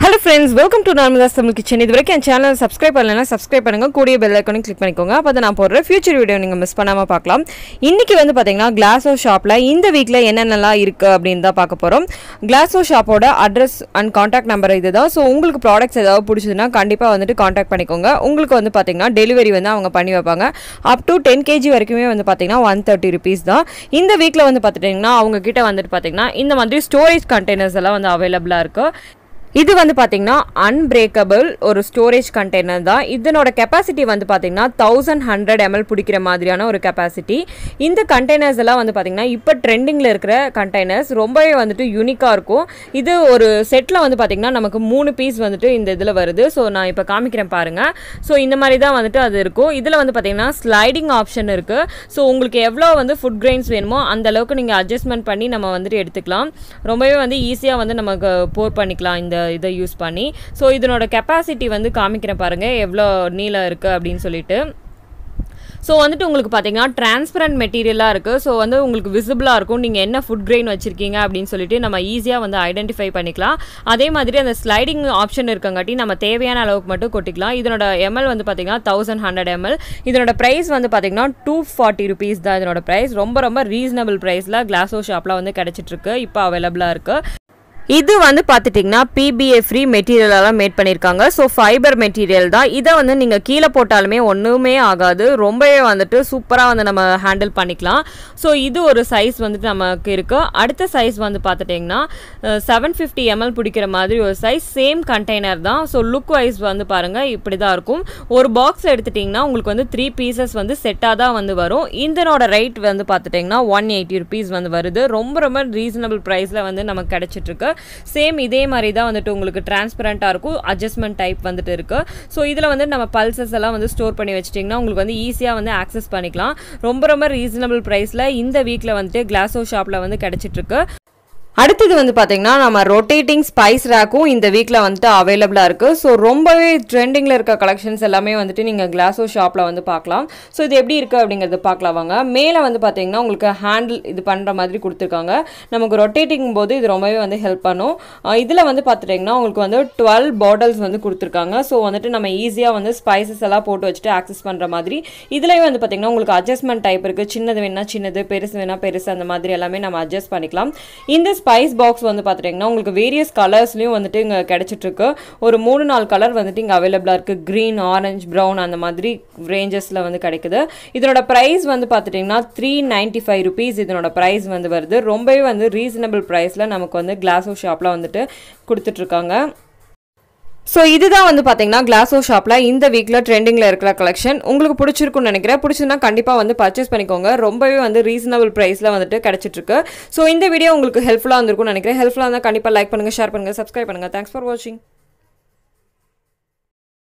hello friends welcome to Narmatha's Tamil kitchen இது வரைக்கும் என் சேனல் சப்ஸ்கிரைப் பண்ணலைன்னா சப்ஸ்கிரைப் பண்ணுங்க கூடிய பெல் ஐக்கனையும் கிளிக் பண்ணிக்கோங்க அப்போ தான் நான் போடுற ஃபியூச்சர் வீடியோ நீங்கள் மிஸ் பண்ணாமல் பார்க்கலாம் இன்னைக்கு வந்து பார்த்தீங்கன்னா கிளாஸோ ஷாப்பில் இந்த வீக்கில் என்னென்னலாம் இருக்குது அப்படின்னு தான் பார்க்க போகிறோம் கிளாஸோ ஷாப்போட அட்ரஸ் அண்ட் காண்டாக்ட் நம்பர் இதுதான் ஸோ உங்களுக்கு ப்ராடக்ட்ஸ் ஏதாவது பிடிச்சதுன்னா கண்டிப்பாக வந்துட்டு காண்டாக்ட் பண்ணிக்கோங்க உங்களுக்கு வந்து பார்த்தீங்கன்னா டெலிவரி வந்து அவங்க பண்ணி வைப்பாங்க அப் டு டென் கேஜி வரைக்குமே வந்து பார்த்தீங்கன்னா ஒன் தேர்ட்டி ருபீஸ் தான் இந்த வீக்கில் வந்து பார்த்துட்டிங்கன்னா அவங்க கிட்ட வந்துட்டு பார்த்தீங்கன்னா இந்த மாதிரி ஸ்டோரேஜ் கண்டெய்னர்ஸ் எல்லாம் வந்து அவைலபிளாக இருக்குது இது வந்து பார்த்தீங்கன்னா அன்பிரேக்கபிள் ஒரு ஸ்டோரேஜ் கண்டெய்னர் தான் இதனோட கெப்பாசிட்டி வந்து பார்த்தீங்கன்னா தௌசண்ட் ஹண்ட்ரட் எம்எல் பிடிக்கிற மாதிரியான ஒரு கெப்பாசிட்டி இந்த கண்டெய்னர்ஸ் எல்லாம் வந்து பார்த்தீங்கன்னா இப்போ ட்ரெண்டிங்கில் இருக்கிற கண்டெய்னர்ஸ் ரொம்பவே வந்துட்டு யூனிக்காக இருக்கும் இது ஒரு செட்டில் வந்து பார்த்தீங்கன்னா நமக்கு மூணு பீஸ் வந்துட்டு இந்த இதில் வருது ஸோ நான் இப்போ காமிக்கிறேன் பாருங்கள் ஸோ இந்த மாதிரி தான் வந்துட்டு அது இருக்கும் இதில் வந்து பார்த்தீங்கன்னா ஸ்லைடிங் ஆப்ஷன் இருக்குது ஸோ உங்களுக்கு எவ்வளோ வந்து ஃபுட் கிரெயின்ஸ் வேணுமோ அந்த அளவுக்கு நீங்கள் அட்ஜஸ்ட்மெண்ட் பண்ணி நம்ம வந்துட்டு எடுத்துக்கலாம் ரொம்பவே வந்து ஈஸியாக வந்து நமக்கு போர் பண்ணிக்கலாம் இந்த இதை யூஸ் பண்ணி ஸோ இதனோட கெப்பாசிட்டி வந்து காமிக்கிறேன் பாருங்கள் எவ்வளோ நீளம் இருக்குது அப்படின்னு சொல்லிட்டு ஸோ வந்துட்டு உங்களுக்கு பார்த்தீங்கன்னா டிரான்ஸ்பரண்ட் மெட்டீரியலாக இருக்குது ஸோ வந்து உங்களுக்கு விசிபிளாக இருக்கும் நீங்கள் என்ன ஃபுட் கிரெயின் வச்சுருக்கீங்க அப்படின்னு சொல்லிட்டு நம்ம ஈஸியாக வந்து ஐடென்டிஃபை பண்ணிக்கலாம் அதே மாதிரி அந்த ஸ்லைடிங் ஆப்ஷன் இருக்கங்காட்டி நம்ம தேவையான அளவுக்கு மட்டும் கொட்டிக்கலாம் இதனோட எம்எல் வந்து பார்த்தீங்கன்னா தௌசண்ட் ஹண்ட்ரட் எம்எல் இதனோட ப்ரைஸ் வந்து பார்த்தீங்கன்னா டூ ஃபார்ட்டி ருபீஸ் தான் இதனோட ப்ரைஸ் ரொம்ப ரொம்ப ரீசனபிள் ப்ரைஸில் கிளாஸோ ஷாப்பில் வந்து கிடச்சிட்ருக்கு இப்போ அவைலபிளாக இருக்குது இது வந்து பார்த்துட்டிங்கன்னா பிபிஏ ஃப்ரீ மெட்டீரியலால் மேட் பண்ணியிருக்காங்க ஸோ ஃபைபர் மெட்டீரியல் தான் இதை வந்து நீங்கள் கீழே போட்டாலுமே ஒன்றுமே ஆகாது ரொம்பவே வந்துட்டு சூப்பராக வந்து நம்ம ஹேண்டில் பண்ணிக்கலாம் ஸோ இது ஒரு சைஸ் வந்துட்டு நமக்கு இருக்குது அடுத்த சைஸ் வந்து பார்த்துட்டிங்கன்னா செவன் ஃபிஃப்டி எம்எல் பிடிக்கிற மாதிரி ஒரு சைஸ் சேம் கண்டெய்னர் தான் ஸோ லுக் வைஸ் வந்து பாருங்கள் இப்படி தான் இருக்கும் ஒரு பாக்ஸ் எடுத்துட்டிங்கன்னா உங்களுக்கு வந்து த்ரீ பீசஸ் வந்து செட்டாக தான் வந்து வரும் இதனோட ரேட் வந்து பார்த்துட்டிங்கன்னா ஒன் எயிட்டி ருபீஸ் வந்து வருது ரொம்ப ரொம்ப ரீசனபிள் ப்ரைஸில் வந்து நமக்கு கிடச்சிட்ருக்கு சேம் இதே மாதிரி தான் வந்துட்டு உங்களுக்கு டிரான்ஸ்பரண்ட்டாக இருக்கும் அட்ஜஸ்ட்மெண்ட் டைப் வந்துட்டு இருக்குது ஸோ இதில் வந்து நம்ம பல்சஸ் எல்லாம் வந்து ஸ்டோர் பண்ணி வச்சிட்டிங்கன்னா உங்களுக்கு வந்து ஈஸியாக வந்து ஆக்சஸ் பண்ணிக்கலாம் ரொம்ப ரொம்ப ரீசனபிள் ப்ரைஸில் இந்த வீக்கில் வந்துட்டு கிளாஸோ ஷாப்பில் வந்து கிடச்சிட்ருக்கு அடுத்தது வந்து பார்த்தீங்கன்னா நம்ம ரொட்டேட்டிங் ஸ்பைஸ் ரேக்கும் இந்த வீக்கில் வந்துட்டு அவைலபிளாக இருக்குது ஸோ ரொம்பவே ட்ரெண்டிங்கில் இருக்க கலெக்ஷன்ஸ் எல்லாமே வந்துட்டு நீங்கள் கிளாஸோ ஷாப்பில் வந்து பார்க்கலாம் ஸோ இது எப்படி இருக்குது அப்படிங்கிறது பார்க்கலாம் வாங்க மேலே வந்து பார்த்தீங்கன்னா உங்களுக்கு ஹேண்டில் இது பண்ணுற மாதிரி கொடுத்துருக்காங்க நமக்கு ரொட்டேட்டிங் போது இது ரொம்பவே வந்து ஹெல்ப் பண்ணும் இதில் வந்து பார்த்துட்டிங்கன்னா உங்களுக்கு வந்து டுவெல் பாட்டில்ஸ் வந்து கொடுத்துருக்காங்க ஸோ வந்துட்டு நம்ம ஈஸியாக வந்து ஸ்பைசஸ் எல்லாம் போட்டு வச்சுட்டு ஆக்சஸ் பண்ணுற மாதிரி இதுலேயே வந்து பார்த்திங்கன்னா உங்களுக்கு அட்ஜஸ்ட்மெண்ட் டைப் இருக்குது சின்னது வேணா சின்னது பெருசு வேணா பெருசு அந்த மாதிரி எல்லாமே நம்ம அட்ஜஸ்ட் பண்ணிக்கலாம் இந்த ஸ்பைஸ் பாக்ஸ் வந்து பார்த்துட்டிங்கன்னா உங்களுக்கு வேரியஸ் கலர்ஸ்லையும் வந்துட்டு இங்கே கிடச்சிட்ருக்கு ஒரு மூணு நாலு கலர் வந்துட்டு இங்கே அவைலபிளாக இருக்குது க்ரீன் ஆரஞ்ச் ப்ரௌன் அந்த மாதிரி ரேஞ்சஸில் வந்து கிடைக்குது இதனோட ப்ரைஸ் வந்து பார்த்துட்டிங்கன்னா த்ரீ நைன்ட்டி ஃபைவ் ருபீஸ் இதனோட ப்ரைஸ் வந்து வருது ரொம்பவே வந்து ரீசனபிள் ப்ரைஸில் நமக்கு வந்து கிளாஸோ ஷாப்பில் வந்துட்டு கொடுத்துட்ருக்காங்க ஸோ இதுதான் வந்து பார்த்தீங்கன்னா கிளாஸோ ஷாப்பில் இந்த வீக்கில் ட்ரெண்டிங்கில் இருக்கிற கலெக்ஷன் உங்களுக்கு பிடிச்சிருக்குன்னு நினைக்கிறேன் பிடிச்சிருந்தா கண்டிப்பாக வந்து பர்ச்சேஸ் பண்ணிக்கோங்க ரொம்பவே வந்து ரீசனபிள் ப்ரைஸில் வந்துட்டு கிடச்சிட்ருக்கு ஸோ இந்த வீடியோ உங்களுக்கு ஹெல்ப்ஃபுல்லாக வந்திருக்கும்னு நினைக்கிறேன் ஹெல்ப்ஃபுல்லாக இருந்தால் கண்டிப்பாக லைக் பண்ணுங்கள் ஷேர் பண்ணுங்கள் சப்ஸ்கிரைப் பண்ணுங்கள் தேங்க்ஸ் ஃபார் வாட்சிங்